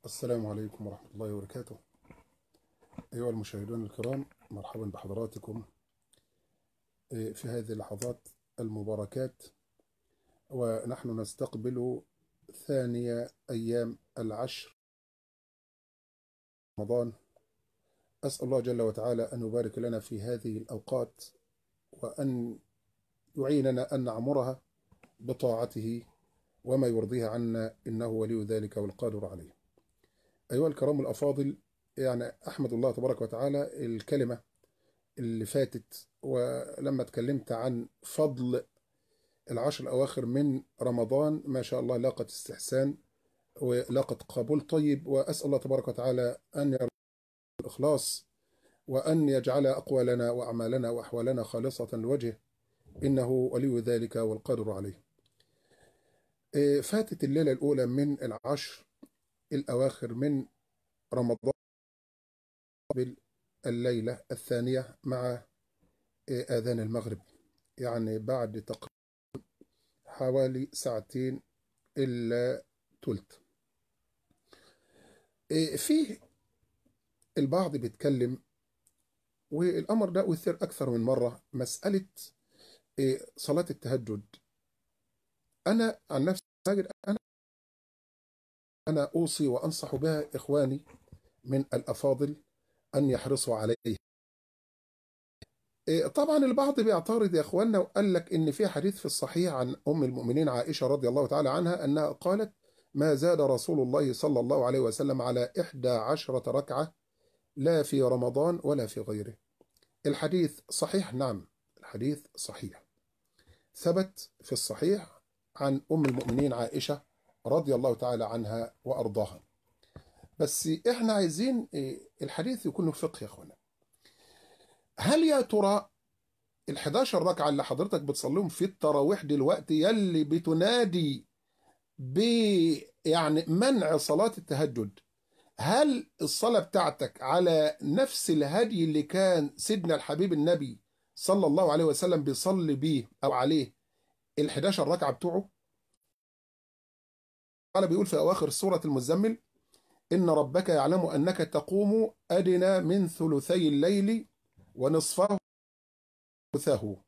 السلام عليكم ورحمة الله وبركاته أيها المشاهدون الكرام مرحبا بحضراتكم في هذه اللحظات المباركات ونحن نستقبل ثاني أيام العشر رمضان أسأل الله جل وتعالى أن يبارك لنا في هذه الأوقات وأن يعيننا أن نعمرها بطاعته وما يرضيه عنا إنه ولي ذلك والقادر عليه أيها الكرام الأفاضل يعني أحمد الله تبارك وتعالى الكلمة اللي فاتت ولما اتكلمت عن فضل العشر الأواخر من رمضان ما شاء الله لاقت استحسان ولاقت قبول طيب وأسأل الله تبارك وتعالى أن يرزقنا الإخلاص وأن يجعل أقوالنا وأعمالنا وأحوالنا خالصة لوجهه إنه ولي ذلك والقادر عليه فاتت الليلة الأولى من العشر الأواخر من رمضان الليلة الثانية مع آذان المغرب يعني بعد تقريبا حوالي ساعتين إلا تلت فيه البعض بيتكلم والأمر ده أثر أكثر من مرة مسألة صلاة التهجد أنا عن نفسي أنا أنا أوصي وأنصح بها إخواني من الأفاضل أن يحرصوا عليه طبعا البعض بيعترض يا إخواننا وقال لك إن في حديث في الصحيح عن أم المؤمنين عائشة رضي الله تعالى عنها أنها قالت ما زاد رسول الله صلى الله عليه وسلم على إحدى عشرة ركعة لا في رمضان ولا في غيره الحديث صحيح نعم الحديث صحيح ثبت في الصحيح عن أم المؤمنين عائشة رضي الله تعالى عنها وأرضاها بس إحنا عايزين الحديث يكون فقه يا أخوانا هل يا ترى ال 11 ركعة اللي حضرتك بتصليهم في التراويح دلوقتي يلي بتنادي ب يعني منع صلاة التهجد هل الصلاة بتاعتك على نفس الهدي اللي كان سيدنا الحبيب النبي صلى الله عليه وسلم بيصلي بيه أو عليه ال 11 ركعة بتوعه قال بيقول في أواخر سورة المزمل إن ربك يعلم أنك تقوم أدنى من ثلثي الليل ونصفه ثلثه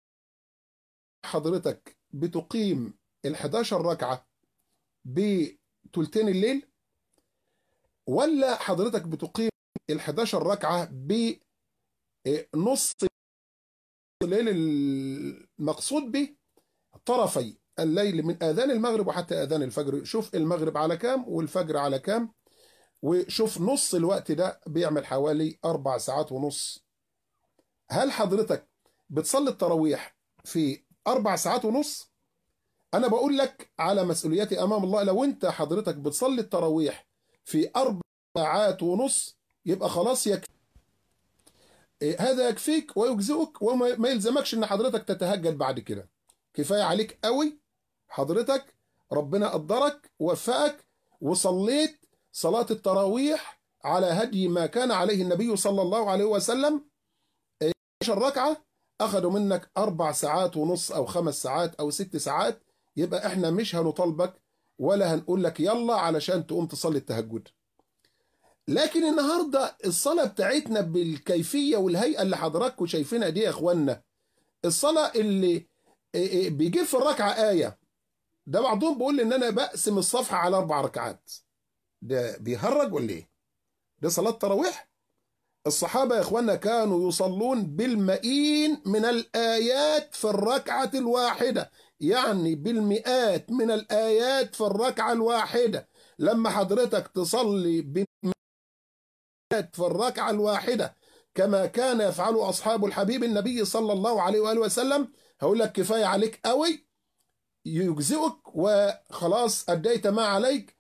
حضرتك بتقيم ال 11 ركعة بثلثين الليل ولا حضرتك بتقيم ال 11 ركعة بنص الليل المقصود به طرفي الليل من آذان المغرب وحتى آذان الفجر شوف المغرب على كام والفجر على كام وشوف نص الوقت ده بيعمل حوالي أربع ساعات ونص هل حضرتك بتصلي التراويح في أربع ساعات ونص أنا بقول لك على مسؤوليتي أمام الله لو أنت حضرتك بتصلي التراويح في أربع ساعات ونص يبقى خلاص يكفي هذا يكفيك ويجزئك وما يلزمكش ان حضرتك تتهجد بعد كده كفايه عليك قوي حضرتك ربنا قدرك ووفقك وصليت صلاة التراويح على هدي ما كان عليه النبي صلى الله عليه وسلم 10 ركعة أخذوا منك أربع ساعات ونص أو خمس ساعات أو ست ساعات يبقى إحنا مش هنطالبك ولا هنقول لك يلا علشان تقوم تصلي التهجد لكن النهاردة الصلاة بتاعتنا بالكيفية والهيئة اللي حضراتكم شايفينها دي يا إخوانا الصلاة اللي بيجيب في الركعة آية ده بعضهم بيقول ان انا بقسم الصفحة على اربع ركعات ده بيهرج ولا ايه ده صلاة تراويح الصحابة يا اخوانا كانوا يصلون بالمئين من الآيات في الركعة الواحدة يعني بالمئات من الآيات في الركعة الواحدة لما حضرتك تصلي بالمئات في الركعة الواحدة كما كان يفعل أصحاب الحبيب النبي صلى الله عليه وآله وسلم هقول لك كفاية عليك قوي يجزئك وخلاص أديت ما عليك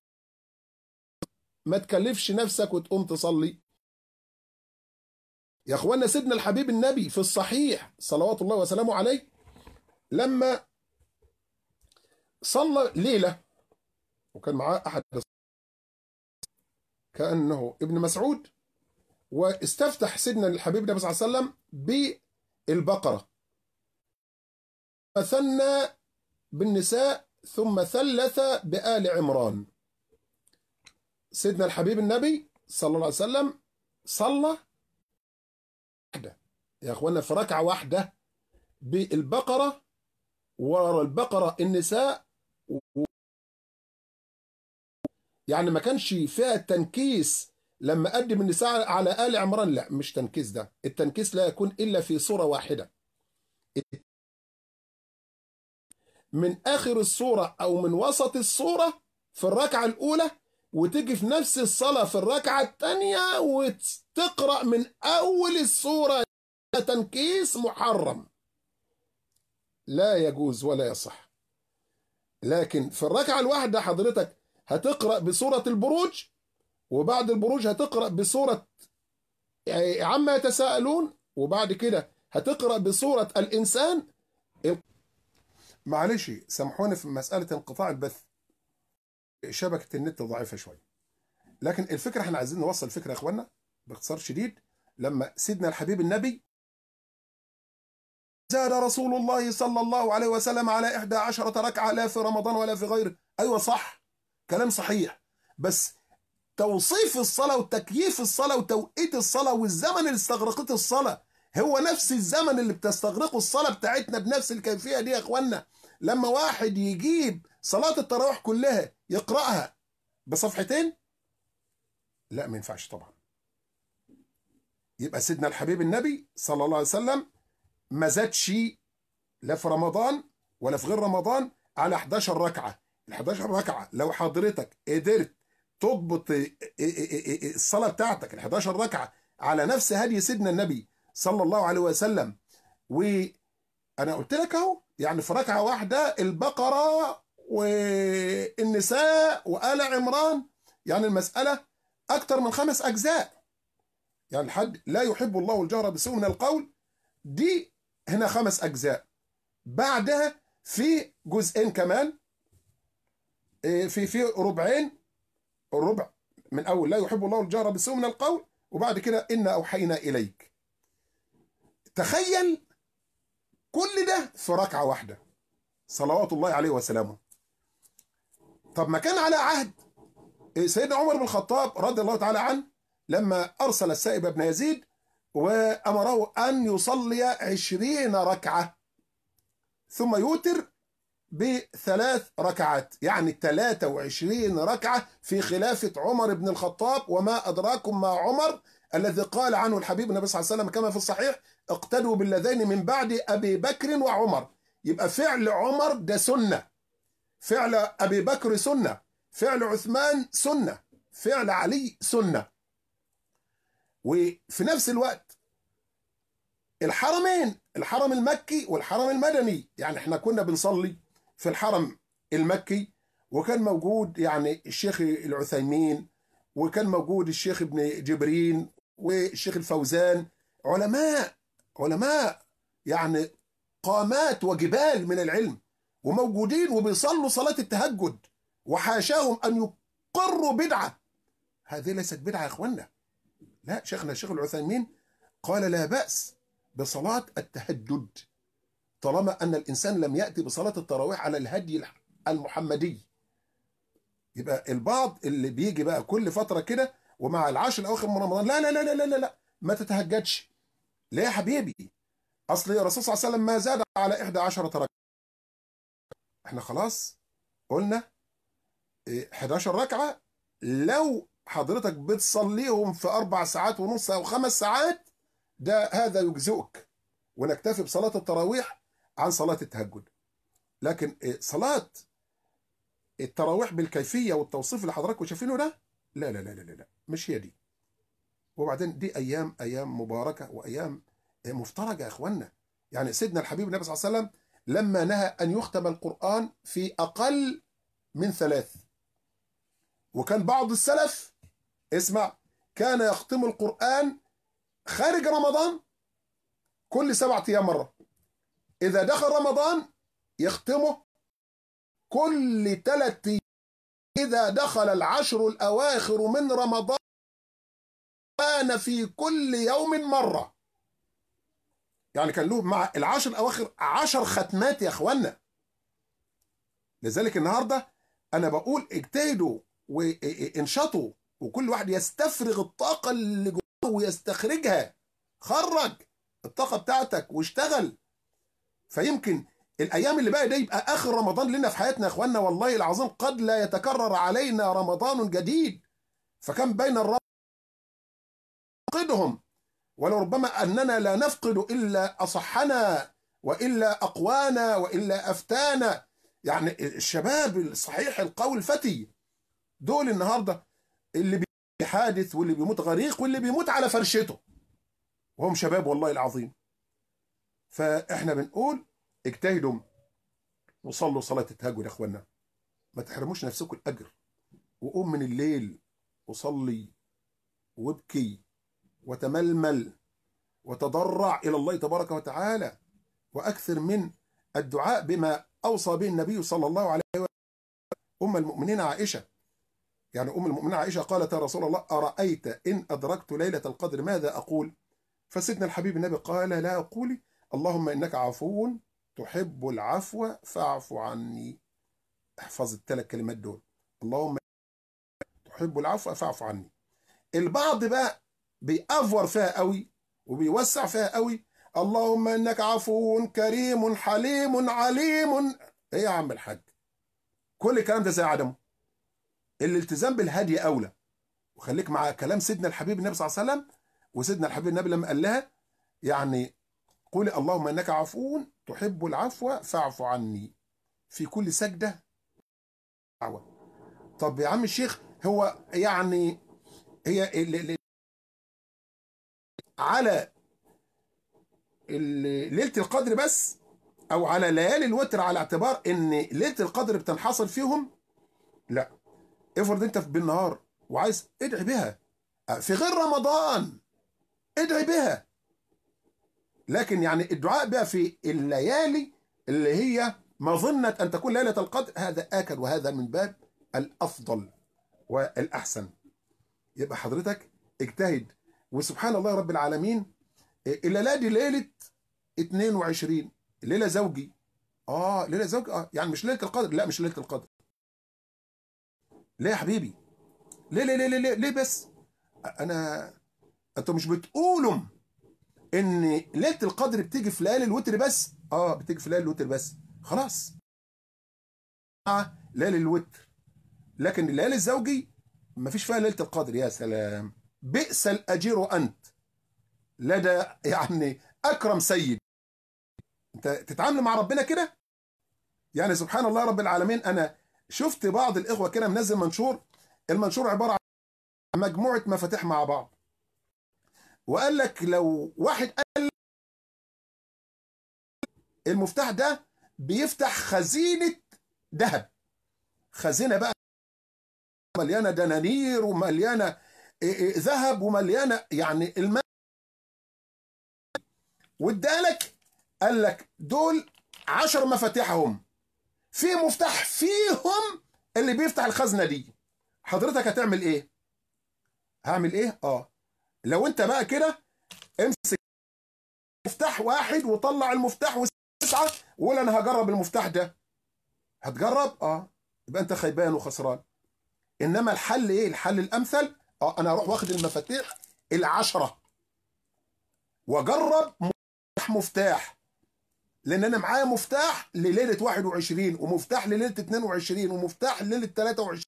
ما تكلفش نفسك وتقوم تصلي يا اخوانا سيدنا الحبيب النبي في الصحيح صلوات الله وسلامه عليه لما صلى ليلة وكان معاه أحد كأنه ابن مسعود واستفتح سيدنا الحبيب النبي صلى الله عليه وسلم بالبقرة مثنى بالنساء ثم ثلث بآل عمران سيدنا الحبيب النبي صلى الله عليه وسلم صلى واحدة يا اخوانا في ركعة واحدة بالبقرة ورا البقرة النساء و... يعني ما كانش فيها تنكيس لما قدم النساء على آل عمران لا مش تنكيس ده التنكيس لا يكون إلا في صورة واحدة من آخر الصورة أو من وسط الصورة في الركعة الأولى وتيجي في نفس الصلاة في الركعة الثانية وتقرأ من أول الصورة تنكيس محرم لا يجوز ولا يصح لكن في الركعة الواحدة حضرتك هتقرأ بسورة البروج وبعد البروج هتقرأ بسورة عما يتساءلون وبعد كده هتقرأ بسورة الإنسان معلش سامحوني في مسألة انقطاع البث شبكة النت ضعيفة شوية لكن الفكرة احنا عايزين نوصل الفكرة يا اخوانا باختصار شديد لما سيدنا الحبيب النبي زاد رسول الله صلى الله عليه وسلم على إحدى عشرة ركعة لا في رمضان ولا في غيره أيوة صح كلام صحيح بس توصيف الصلاة وتكييف الصلاة وتوقيت الصلاة والزمن اللي استغرقته الصلاة هو نفس الزمن اللي بتستغرقه الصلاة بتاعتنا بنفس الكيفية دي يا اخوانا لما واحد يجيب صلاة التراويح كلها يقرأها بصفحتين لا ما ينفعش طبعا يبقى سيدنا الحبيب النبي صلى الله عليه وسلم ما زادش لا في رمضان ولا في غير رمضان على 11 ركعة ال 11 ركعة لو حضرتك قدرت تضبط الصلاة بتاعتك ال 11 ركعة على نفس هدي سيدنا النبي صلى الله عليه وسلم وأنا قلت لك أهو يعني في ركعة واحدة البقرة والنساء وآل عمران يعني المسألة أكثر من خمس أجزاء يعني الحد لا يحب الله الجهر بسوء من القول دي هنا خمس أجزاء بعدها في جزئين كمان في في ربعين الربع من أول لا يحب الله الجهر بسوء من القول وبعد كده إنا أوحينا إليك تخيل كل ده في ركعة واحدة صلوات الله عليه وسلامه طب ما كان على عهد سيدنا عمر بن الخطاب رضي الله تعالى عنه لما أرسل السائب بن يزيد وأمره أن يصلي عشرين ركعة ثم يوتر بثلاث ركعات يعني 23 ركعة في خلافة عمر بن الخطاب وما أدراكم ما عمر الذي قال عنه الحبيب النبي صلى الله عليه وسلم كما في الصحيح اقتدوا بالذين من بعد أبي بكر وعمر يبقى فعل عمر ده سنة فعل أبي بكر سنة فعل عثمان سنة فعل علي سنة وفي نفس الوقت الحرمين الحرم المكي والحرم المدني يعني احنا كنا بنصلي في الحرم المكي وكان موجود يعني الشيخ العثيمين وكان موجود الشيخ ابن جبرين والشيخ الفوزان علماء علماء يعني قامات وجبال من العلم وموجودين وبيصلوا صلاة التهجد وحاشاهم أن يقروا بدعة هذه ليست بدعة يا إخوانا لا شيخنا الشيخ العثيمين قال لا بأس بصلاة التهجد طالما أن الإنسان لم يأتي بصلاة التراويح على الهدي المحمدي يبقى البعض اللي بيجي بقى كل فترة كده ومع العشر الأواخر من رمضان لا لا لا لا لا لا ما تتهجدش ليه يا حبيبي أصل الرسول صلى الله عليه وسلم ما زاد على 11 ركعة احنا خلاص قلنا 11 ركعة لو حضرتك بتصليهم في أربع ساعات ونص أو خمس ساعات ده هذا يجزئك ونكتفي بصلاة التراويح عن صلاة التهجد لكن صلاة التراويح بالكيفية والتوصيف اللي حضراتكم شايفينه ده لا لا لا لا لا مش هي دي وبعدين دي أيام أيام مباركة وأيام مفترجة يا إخوانا يعني سيدنا الحبيب النبي صلى الله عليه وسلم لما نهى أن يختم القرآن في أقل من ثلاث وكان بعض السلف اسمع كان يختم القرآن خارج رمضان كل سبعة أيام مرة إذا دخل رمضان يختمه كل ثلاث أيام إذا دخل العشر الأواخر من رمضان كان في كل يوم مرة يعني كان له مع العشر الأواخر عشر ختمات يا أخوانا لذلك النهاردة أنا بقول اجتهدوا وانشطوا وكل واحد يستفرغ الطاقة اللي جواه ويستخرجها خرج الطاقة بتاعتك واشتغل فيمكن الأيام اللي بقى ده يبقى آخر رمضان لنا في حياتنا يا إخواننا والله العظيم قد لا يتكرر علينا رمضان جديد فكم بين الرب نفقدهم ولربما أننا لا نفقد إلا أصحنا وإلا أقوانا وإلا أفتانا يعني الشباب الصحيح القوي الفتي دول النهارده اللي بيحادث واللي بيموت غريق واللي بيموت على فرشته وهم شباب والله العظيم فاحنا بنقول اجتهدوا وصلوا صلاة التهجد يا اخوانا ما تحرموش نفسكم الاجر وقوم من الليل وصلي وابكي وتململ وتضرع الى الله تبارك وتعالى واكثر من الدعاء بما اوصى به النبي صلى الله عليه وسلم ام المؤمنين عائشه يعني ام المؤمنين عائشه قالت يا رسول الله ارايت ان ادركت ليله القدر ماذا اقول فسيدنا الحبيب النبي قال لا اقول اللهم انك عفو تحب العفو فاعف عني احفظ الثلاث كلمات دول اللهم تحب العفو فاعف عني البعض بقى بيأفور فيها قوي وبيوسع فيها قوي اللهم انك عفو كريم حليم عليم ايه يا عم الحاج كل الكلام ده زي عدمه الالتزام بالهدي اولى وخليك مع كلام سيدنا الحبيب النبي صلى الله عليه وسلم وسيدنا الحبيب النبي لما قال لها يعني قولي اللهم انك عفو تحب العفو فاعف عني في كل سجده دعوه طب يا عم الشيخ هو يعني هي ال ال على ليله القدر بس او على ليالي الوتر على اعتبار ان ليله القدر بتنحصر فيهم لا افرض انت بالنهار وعايز ادعي بها في غير رمضان ادعي بها لكن يعني الدعاء بها في الليالي اللي هي مظنة أن تكون ليلة القدر هذا آكد وهذا من باب الأفضل والأحسن يبقى حضرتك اجتهد وسبحان الله رب العالمين الليلة دي ليلة 22 ليلة زوجي اه ليلة زوجي اه يعني مش ليلة القدر لا مش ليلة القدر ليه يا حبيبي ليه ليه ليه ليه, ليه بس انا انتوا مش بتقولوا ان ليله القدر بتيجي في ليالي الوتر بس اه بتيجي في ليالي الوتر بس خلاص آه ليالي الوتر لكن الليالي الزوجي ما فيش فيها ليله القدر يا سلام بئس الاجير انت لدى يعني اكرم سيد انت تتعامل مع ربنا كده يعني سبحان الله رب العالمين انا شفت بعض الاخوه كده منزل منشور المنشور عباره عن مجموعه مفاتيح مع بعض وقال لك لو واحد قال المفتاح ده بيفتح خزينه ذهب خزينه بقى مليانه دنانير ومليانه ذهب ومليانه يعني الماء وادالك قال لك دول عشر مفاتيحهم في مفتاح فيهم اللي بيفتح الخزنه دي حضرتك هتعمل ايه هعمل ايه اه لو انت بقى كده امسك مفتاح واحد وطلع المفتاح وتسعه وقول انا هجرب المفتاح ده هتجرب اه يبقى انت خيبان وخسران انما الحل ايه الحل الامثل اه انا اروح واخد المفاتيح العشره واجرب مفتاح مفتاح لان انا معايا مفتاح لليله 21 ومفتاح لليله 22 ومفتاح لليله 23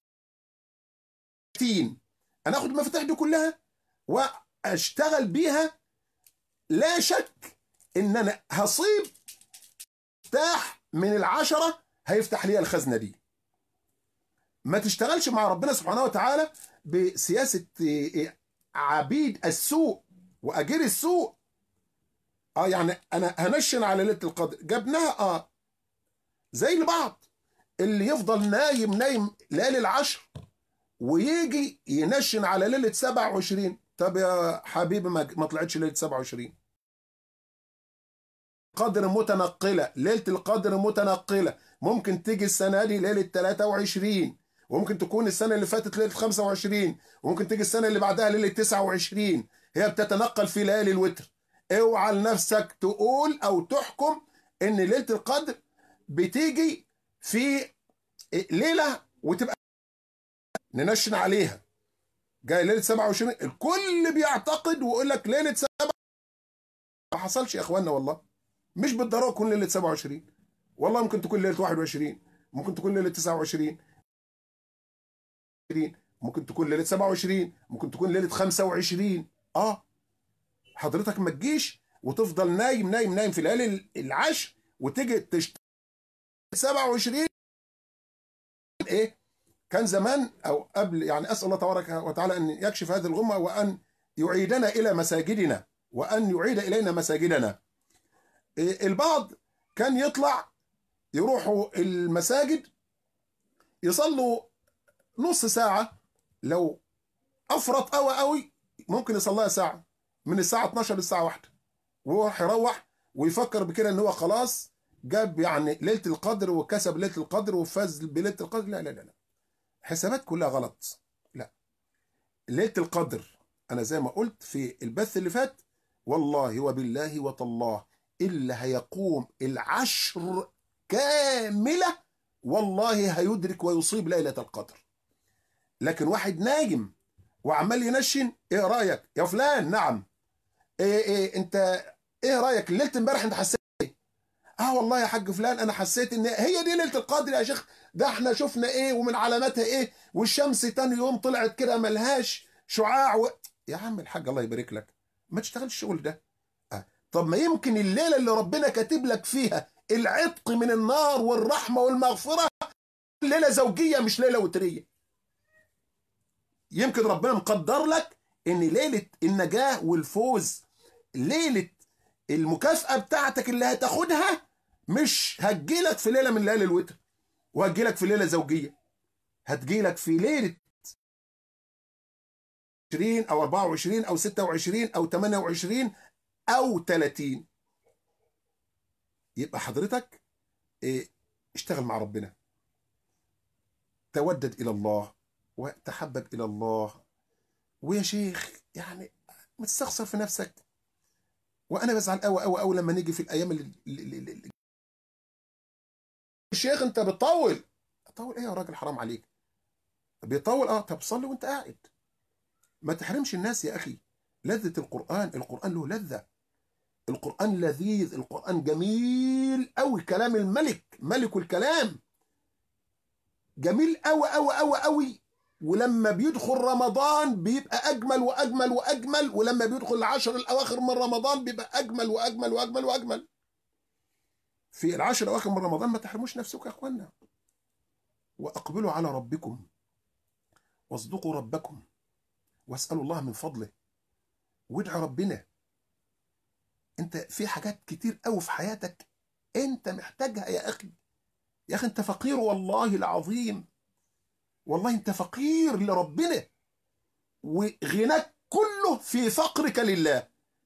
انا اخد المفاتيح دي كلها واشتغل بيها لا شك ان انا هصيب مفتاح من العشره هيفتح لي الخزنه دي ما تشتغلش مع ربنا سبحانه وتعالى بسياسه عبيد السوء واجير السوء اه يعني انا هنشن على ليله القدر جبناها اه زي البعض اللي يفضل نايم نايم ليالي العشر ويجي ينشن على ليله 27 طب يا حبيبي ما طلعتش ليله 27 قدر متنقله ليله القدر متنقله ممكن تيجي السنه دي ليله 23 وممكن تكون السنه اللي فاتت ليله 25 وممكن تيجي السنه اللي بعدها ليله 29 هي بتتنقل في ليالي الوتر اوعى لنفسك تقول او تحكم ان ليله القدر بتيجي في ليله وتبقى ننشن عليها جاي ليله 27 الكل بيعتقد ويقول لك ليله 7 ما حصلش يا اخوانا والله مش بالضروره تكون ليله 27 والله ممكن تكون ليله 21 ممكن تكون ليله 29 ممكن تكون ليله 27 ممكن تكون ليله 25 اه حضرتك ما تجيش وتفضل نايم نايم نايم في الليالي العشر وتيجي تشتغل 27 ايه كان زمان او قبل يعني اسال الله تبارك وتعالى ان يكشف هذه الغمه وان يعيدنا الى مساجدنا وان يعيد الينا مساجدنا إيه البعض كان يطلع يروحوا المساجد يصلوا نص ساعه لو افرط قوي قوي ممكن يصليها ساعه من الساعه 12 للساعه 1 ويروح يروح ويفكر بكده ان هو خلاص جاب يعني ليله القدر وكسب ليله القدر وفاز بليله القدر لا لا لا لا حسابات كلها غلط لا ليله القدر انا زي ما قلت في البث اللي فات والله وبالله وتالله الا هيقوم العشر كامله والله هيدرك ويصيب ليله القدر لكن واحد نايم وعمال ينشن ايه رايك يا فلان نعم ايه ايه انت ايه رايك ليله امبارح انت حسيت ايه اه والله يا حاج فلان انا حسيت ان هي دي ليله القدر يا شيخ ده احنا شفنا ايه ومن علاماتها ايه والشمس تاني يوم طلعت كده ملهاش شعاع و... يا عم الحاج الله يبارك لك ما تشتغلش الشغل ده آه. طب ما يمكن الليله اللي ربنا كاتب لك فيها العتق من النار والرحمه والمغفره ليله زوجيه مش ليله وتريه يمكن ربنا مقدر لك ان ليله النجاه والفوز ليله المكافاه بتاعتك اللي هتاخدها مش هتجيلك في ليله من ليالي الوتر وهتجيلك في ليله زوجيه هتجيلك في ليله 20 او 24 او 26 او 28 او 30 يبقى حضرتك إيه اشتغل مع ربنا تودد الى الله وتحبب الى الله ويا شيخ يعني ما تستخسر في نفسك وانا بزعل قوي قوي قوي لما نيجي في الايام اللي, اللي, اللي الشيخ انت بتطول طول ايه يا راجل حرام عليك بيطول اه طب صلي وانت قاعد ما تحرمش الناس يا اخي لذة القرآن القرآن له لذة القرآن لذيذ القرآن جميل قوي كلام الملك ملك الكلام جميل قوي قوي قوي قوي ولما بيدخل رمضان بيبقى اجمل واجمل واجمل ولما بيدخل العشر الاواخر من رمضان بيبقى اجمل واجمل واجمل واجمل في العشر الاواخر من رمضان ما تحرموش نفسكم يا اخوانا واقبلوا على ربكم واصدقوا ربكم واسالوا الله من فضله وادعوا ربنا انت في حاجات كتير قوي في حياتك انت محتاجها يا اخي يا اخي انت فقير والله العظيم والله انت فقير لربنا وغناك كله في فقرك لله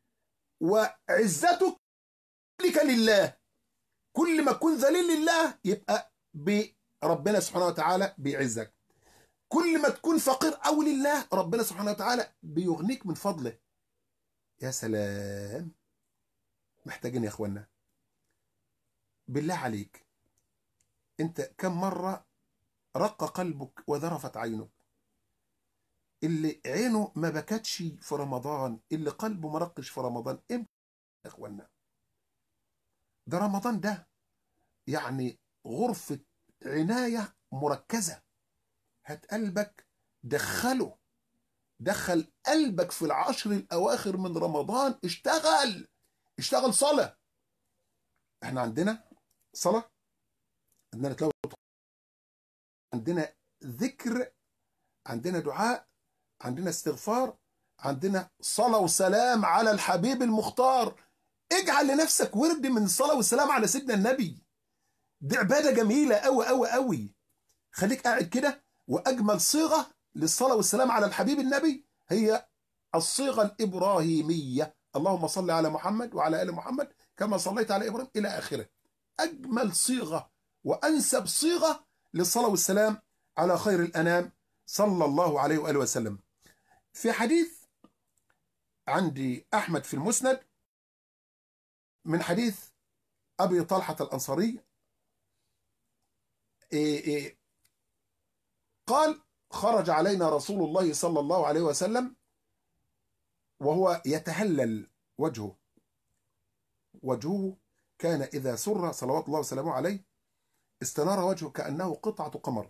وعزتك لك لله كل ما تكون ذليل لله يبقى بربنا سبحانه وتعالى بيعزك كل ما تكون فقير أو لله ربنا سبحانه وتعالى بيغنيك من فضله يا سلام محتاجين يا اخوانا بالله عليك انت كم مرة رق قلبك وذرفت عينك اللي عينه ما بكتش في رمضان اللي قلبه ما رقش في رمضان امتى يا اخوانا ده رمضان ده يعني غرفة عناية مركزة هات قلبك دخله دخل قلبك في العشر الأواخر من رمضان اشتغل اشتغل صلاة احنا عندنا صلاة عندنا تلاوة عندنا ذكر عندنا دعاء عندنا استغفار عندنا صلاة وسلام على الحبيب المختار اجعل لنفسك ورد من الصلاة والسلام على سيدنا النبي دي عبادة جميلة أوي أوي أوي خليك قاعد كده وأجمل صيغة للصلاة والسلام على الحبيب النبي هي الصيغة الإبراهيمية اللهم صل على محمد وعلى آل محمد كما صليت على إبراهيم إلى آخره أجمل صيغة وأنسب صيغة للصلاة والسلام على خير الأنام صلى الله عليه وآله وسلم في حديث عندي أحمد في المسند من حديث أبي طلحة الأنصاري إيه إيه قال خرج علينا رسول الله صلى الله عليه وسلم وهو يتهلل وجهه وجهه كان إذا سر صلوات الله وسلامه عليه استنار وجهه كأنه قطعة قمر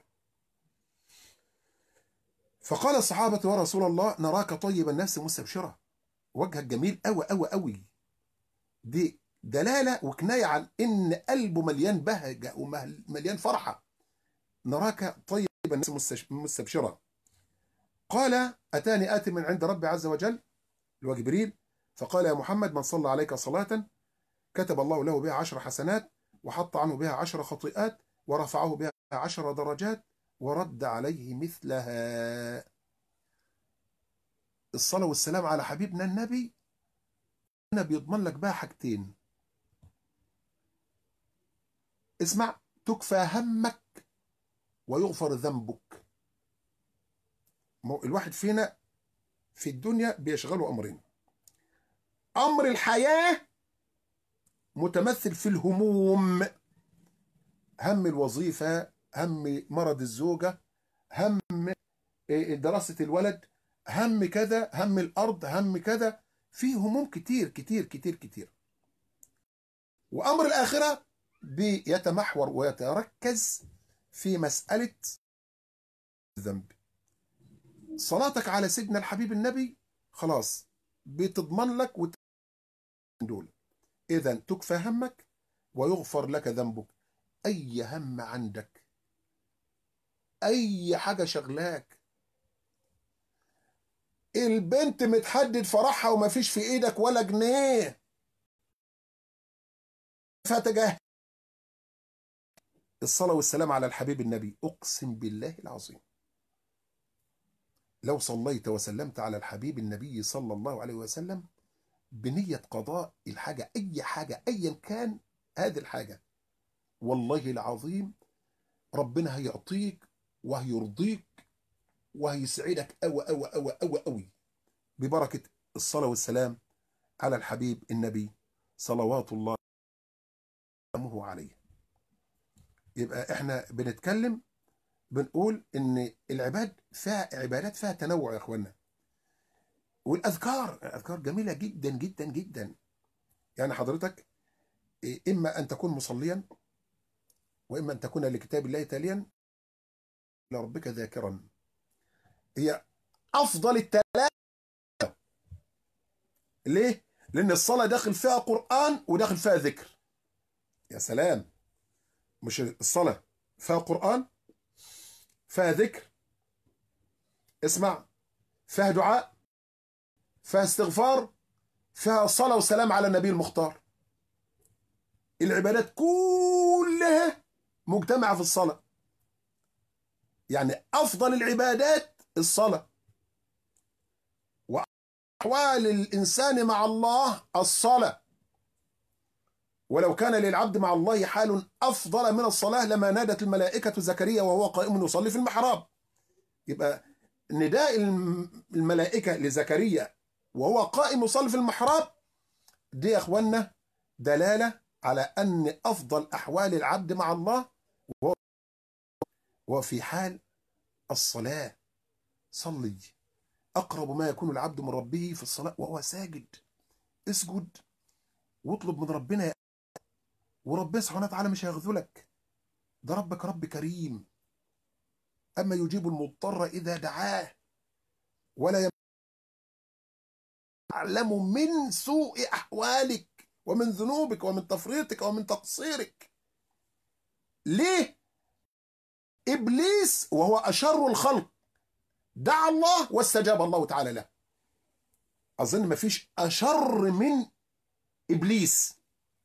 فقال الصحابة يا رسول الله نراك طيب النفس مستبشرة وجهك جميل أوي أوي أوي دي دلالة وكناية عن إن قلبه مليان بهجة ومليان فرحة نراك طيب النفس مستبشرة قال أتاني آت من عند ربي عز وجل اللي هو جبريل فقال يا محمد من صلى عليك صلاة كتب الله له بها عشر حسنات وحط عنه بها عشر خطيئات ورفعه بها عشر درجات ورد عليه مثلها الصلاة والسلام على حبيبنا النبي هنا بيضمن لك بقى حاجتين اسمع تكفى همك ويغفر ذنبك الواحد فينا في الدنيا بيشغله أمرين أمر الحياة متمثل في الهموم هم الوظيفة هم مرض الزوجة هم دراسة الولد هم كذا هم الأرض هم كذا في هموم كتير كتير كتير كتير وأمر الآخرة بيتمحور ويتركز في مسألة الذنب صلاتك على سيدنا الحبيب النبي خلاص بتضمن لك وت... دول إذا تكفى همك ويغفر لك ذنبك أي هم عندك أي حاجة شغلاك البنت متحدد فرحها وما فيش في إيدك ولا جنيه فتجاه الصلاة والسلام على الحبيب النبي أقسم بالله العظيم لو صليت وسلمت على الحبيب النبي صلى الله عليه وسلم بنية قضاء الحاجة أي حاجة أيا كان هذه الحاجة والله العظيم ربنا هيعطيك وهيرضيك وهيسعدك أوي أوي أوي أوي أوي ببركة الصلاة والسلام على الحبيب النبي صلوات الله عليه يبقى احنا بنتكلم بنقول ان العباد فيها عبادات فيها تنوع يا اخوانا والاذكار الاذكار جميله جدا جدا جدا يعني حضرتك اما ان تكون مصليا واما ان تكون لكتاب الله تاليا لربك ذاكرا هي افضل الثلاثه ليه لان الصلاه داخل فيها قران وداخل فيها ذكر يا سلام مش الصلاه فيها قران فيها ذكر اسمع فيها دعاء فيها استغفار فيها صلاة وسلام على النبي المختار العبادات كلها مجتمعة في الصلاة يعني أفضل العبادات الصلاة وأحوال الإنسان مع الله الصلاة ولو كان للعبد مع الله حال أفضل من الصلاة لما نادت الملائكة زكريا وهو قائم يصلي في المحراب يبقى نداء الملائكة لزكريا وهو قائم يصلي في المحراب دي يا اخوانا دلالة على أن أفضل أحوال العبد مع الله هو في حال الصلاة صلي أقرب ما يكون العبد من ربه في الصلاة وهو ساجد اسجد واطلب من ربنا وربنا سبحانه وتعالى مش هيخذلك ده ربك رب كريم أما يجيب المضطر إذا دعاه ولا يعلم من سوء أحوالك ومن ذنوبك ومن تفريطك ومن تقصيرك ليه إبليس وهو أشر الخلق دعا الله واستجاب الله تعالى له أظن ما فيش أشر من إبليس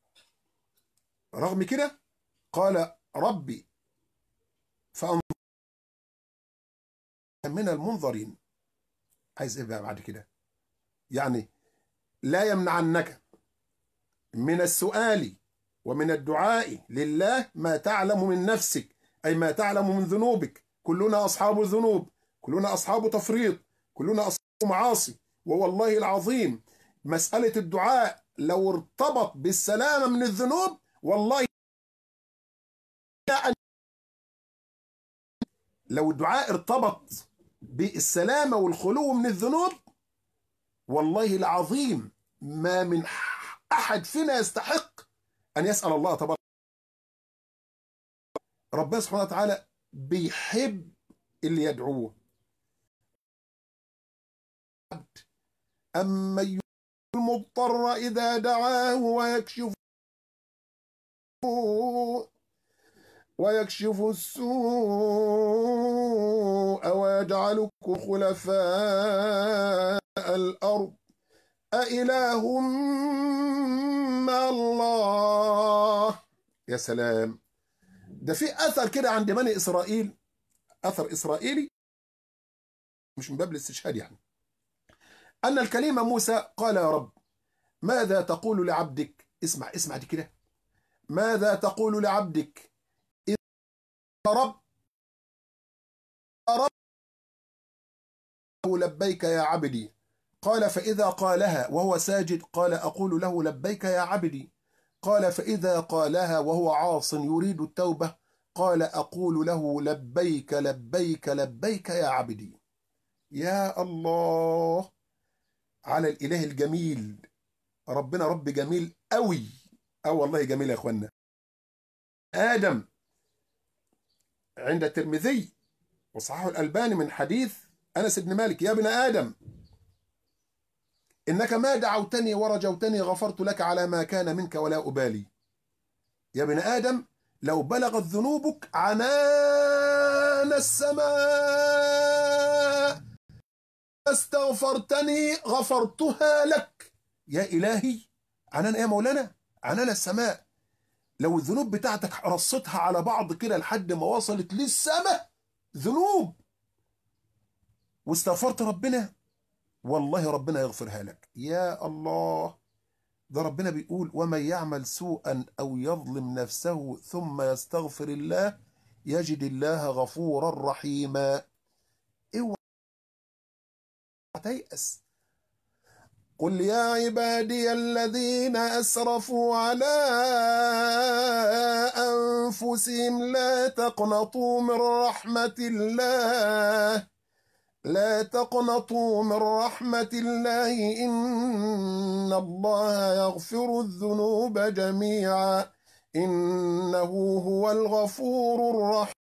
رغم كده قال ربي فأنظر من المنظرين عايز ايه بقى بعد كده يعني لا يمنعنك من السؤال ومن الدعاء لله ما تعلم من نفسك أي ما تعلم من ذنوبك كلنا أصحاب ذنوب كلنا أصحاب تفريط كلنا أصحاب معاصي ووالله العظيم مسألة الدعاء لو ارتبط بالسلامة من الذنوب والله لو الدعاء ارتبط بالسلامة والخلو من الذنوب والله العظيم ما من أحد فينا يستحق أن يسأل الله تبارك ربنا سبحانه وتعالى بيحب اللي يدعوه أمن المضطر إذا دعاه ويكشف ويكشف السوء ويجعلكم خلفاء الأرض أإله مع الله يا سلام ده في أثر كده عند بني إسرائيل أثر إسرائيلي مش من باب الاستشهاد يعني أن الكلمة موسى قال يا رب ماذا تقول لعبدك اسمع اسمع دي كده ماذا تقول لعبدك إذا رب رب لبيك يا عبدي قال فإذا قالها وهو ساجد قال أقول له لبيك يا عبدي قال فإذا قالها وهو عاص يريد التوبة قال أقول له لبيك لبيك لبيك يا عبدي يا الله على الإله الجميل ربنا رب جميل قوي أو والله جميل يا أخوانا آدم عند الترمذي وصححه الألباني من حديث أنس بن مالك يا ابن آدم إنك ما دعوتني ورجوتني غفرت لك على ما كان منك ولا أبالي يا ابن آدم لو بلغت ذنوبك عنان السماء استغفرتني غفرتها لك يا إلهي عنان يا مولانا عنان السماء لو الذنوب بتاعتك رصتها على بعض كده لحد ما وصلت للسماء ذنوب واستغفرت ربنا والله ربنا يغفرها لك يا الله ده ربنا بيقول ومن يعمل سوءا أو يظلم نفسه ثم يستغفر الله يجد الله غفورا رحيما اوعى تيأس قل يا عبادي الذين أسرفوا على أنفسهم لا تقنطوا من رحمة الله لا تقنطوا من رحمة الله إن الله يغفر الذنوب جميعا إنه هو الغفور الرحيم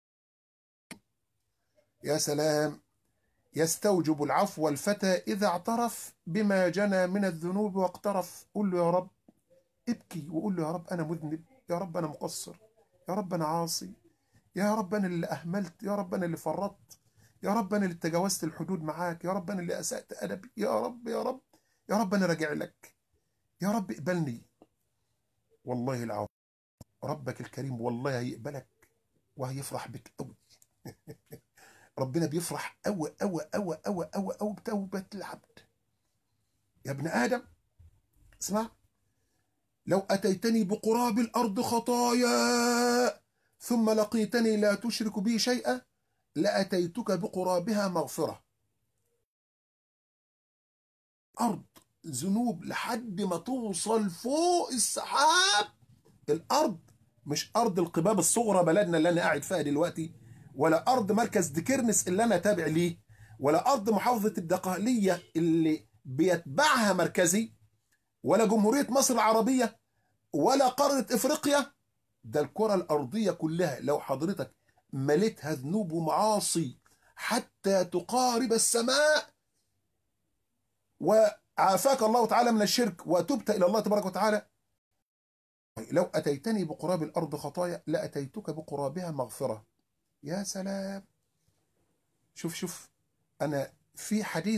يا سلام يستوجب العفو الفتى إذا اعترف بما جنى من الذنوب واقترف قل له يا رب ابكي وقول له يا رب أنا مذنب يا رب أنا مقصر يا رب أنا عاصي يا رب أنا اللي أهملت يا رب أنا اللي فرطت يا رب أنا اللي تجاوزت الحدود معاك يا رب أنا اللي أسأت أدبي يا رب يا رب يا رب أنا راجع لك يا رب اقبلني والله العظيم ربك الكريم والله هيقبلك وهيفرح بك قوي ربنا بيفرح قوي قوي قوي قوي قوي قوي بتوبة العبد يا ابن آدم اسمع لو أتيتني بقراب الأرض خطايا ثم لقيتني لا تشرك بي شيئا لأتيتك بقرابها مغفرة أرض ذنوب لحد ما توصل فوق السحاب الأرض مش أرض القباب الصغرى بلدنا اللي أنا قاعد فيها دلوقتي ولا أرض مركز ديكرنس اللي أنا تابع ليه ولا أرض محافظة الدقهلية اللي بيتبعها مركزي ولا جمهورية مصر العربية ولا قارة إفريقيا ده الكرة الأرضية كلها لو حضرتك ملتها ذنوب ومعاصي حتى تقارب السماء وعافاك الله تعالى من الشرك وتبت إلى الله تبارك وتعالى لو أتيتني بقراب الأرض خطايا لأتيتك بقرابها مغفرة يا سلام شوف شوف أنا في حديث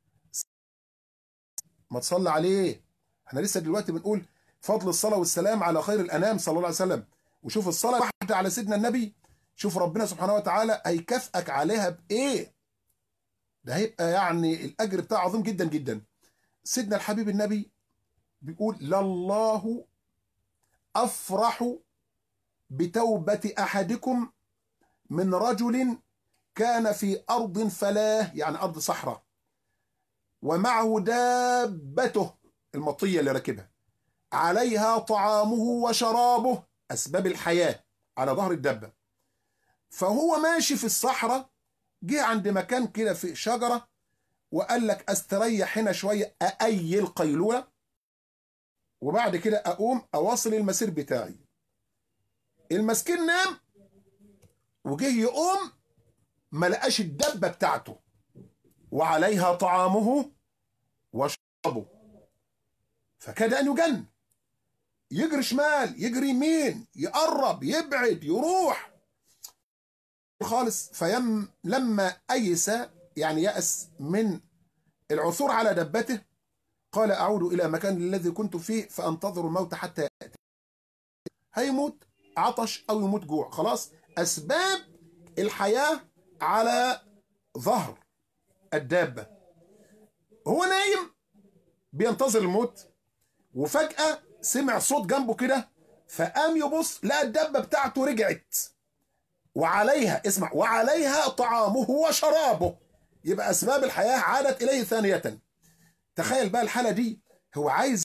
ما تصلى عليه احنا لسه دلوقتي بنقول فضل الصلاة والسلام على خير الأنام صلى الله عليه وسلم وشوف الصلاة واحدة على سيدنا النبي شوف ربنا سبحانه وتعالى هيكافئك عليها بإيه ده هيبقى يعني الأجر بتاعه عظيم جدا جدا سيدنا الحبيب النبي بيقول لله أفرح بتوبة أحدكم من رجل كان في أرض فلاه يعني أرض صحراء ومعه دابته المطية اللي راكبها عليها طعامه وشرابه أسباب الحياة على ظهر الدابة فهو ماشي في الصحراء جه عند مكان كده في شجرة وقال لك استريح هنا شوية أأي القيلولة وبعد كده أقوم أواصل المسير بتاعي المسكين نام وجه يقوم ما لقاش الدبة بتاعته وعليها طعامه وشرابه فكاد أن يجن يجري شمال يجري يمين يقرب يبعد يروح خالص فيم لما أيس يعني يأس من العثور على دبته قال أعود إلى مكان الذي كنت فيه فأنتظر الموت حتى يأتي هيموت عطش أو يموت جوع خلاص أسباب الحياة على ظهر الدابة هو نايم بينتظر الموت وفجأة سمع صوت جنبه كده فقام يبص لقى الدبة بتاعته رجعت وعليها اسمع وعليها طعامه وشرابه يبقى أسباب الحياة عادت إليه ثانية تخيل بقى الحالة دي هو عايز